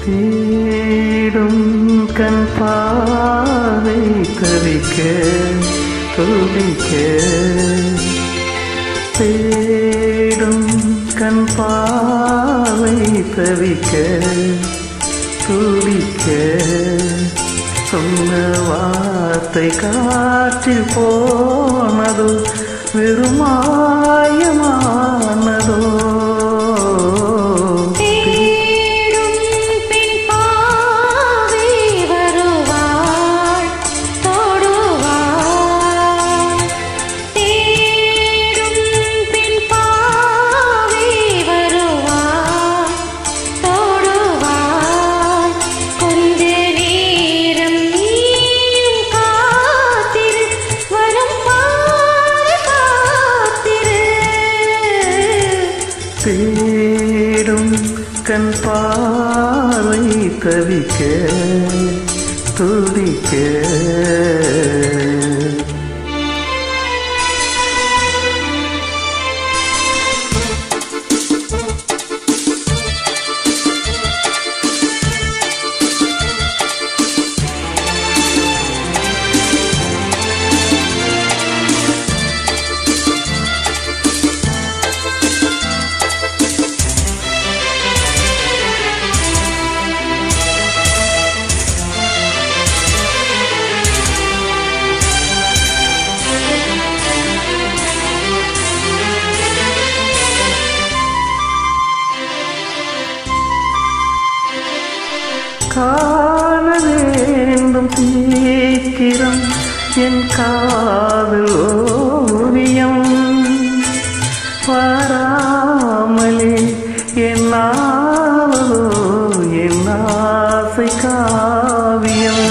தேடும் கண் பாவை தவிக்க துடிக்க தேடும் கண் பாவை தவிக்க துடிக்க சொன்ன வார்த்தை காற்றில் போனதோ வெறுமாயமானதோ தேடும் பின் பாவை வருவாள் தொடுவாள் தேடும் பின் பாவை வருவாள் தொடுவாள் கொஞ்ச நேரம் நீயும் காத்திரு வரும் பாரு காத்திரு தேடும் கண் பார்வை தவிக்க துடிக்க காண வேண்டும் சீக்கிரம் என் காதல் ஓவியம் வராமலே என் ஆவலோ என் ஆசை காவியம்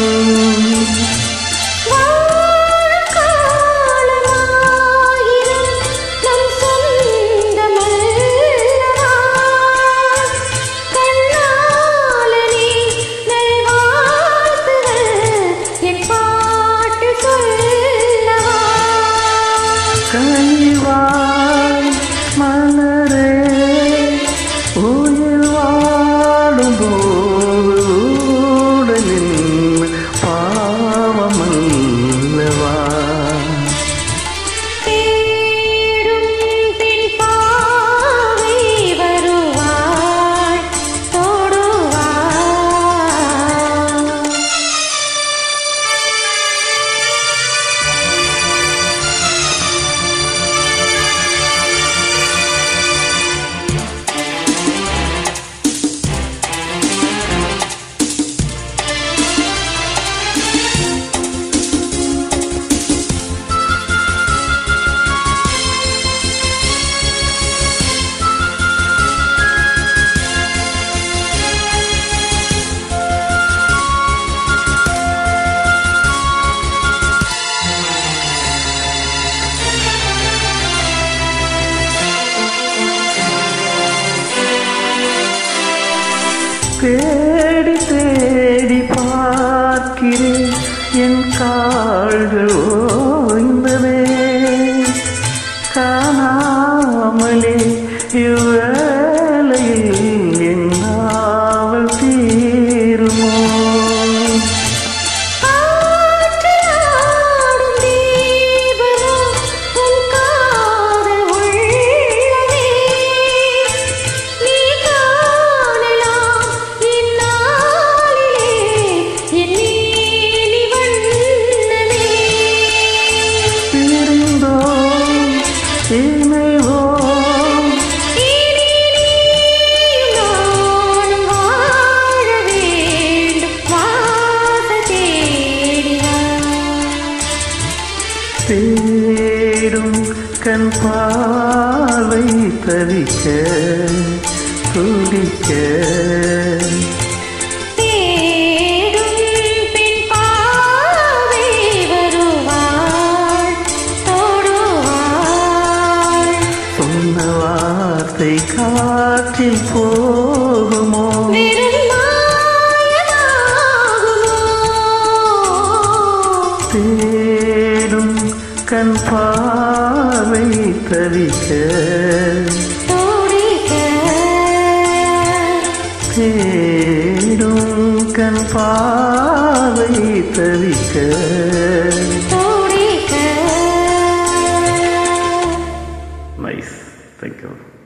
வாழக்காலமாயிரம் நம் சொந்தமல்லவா? கண்ணாலனே நல்வாழ்த்துகள் என் பாட்டு சொல்லவா? கனிவாய் மலரே உயிர் வாடும் போது உடலின் பாவமல்லவா தேடும் பின் பாவை வருவாள் தொடுவாள் தேடி தேடி பார்க்கிறேன் என் கால்கள் ஓய்ந்ததே காணாமலே இவ்வேளையில் என் நாவல் தீருமோ ஆற்றிலாடும் தீபமோ உன் காதல் உள்ளமே நீ காணலாம் இந்நாளிலே என் நீலி வண்ணமே பிரிந்தோம் இணைவோம் இனி நீயும் நானும் வாழ வேண்டும் வாசல் தேடி வா தேடும் கண் பார்வை தவிக்க துடிக்க தேடும் பின் பாவை வருவாள் தொடுவாள் சொன்ன வார்த்தை காற்றில் போகுமோ வெறும் மாயமாகுமோ தேடும் கண் பார்வை தவிக்க துடிக்க தேடும் துடிக்க நைஸ் தேங்க்யூ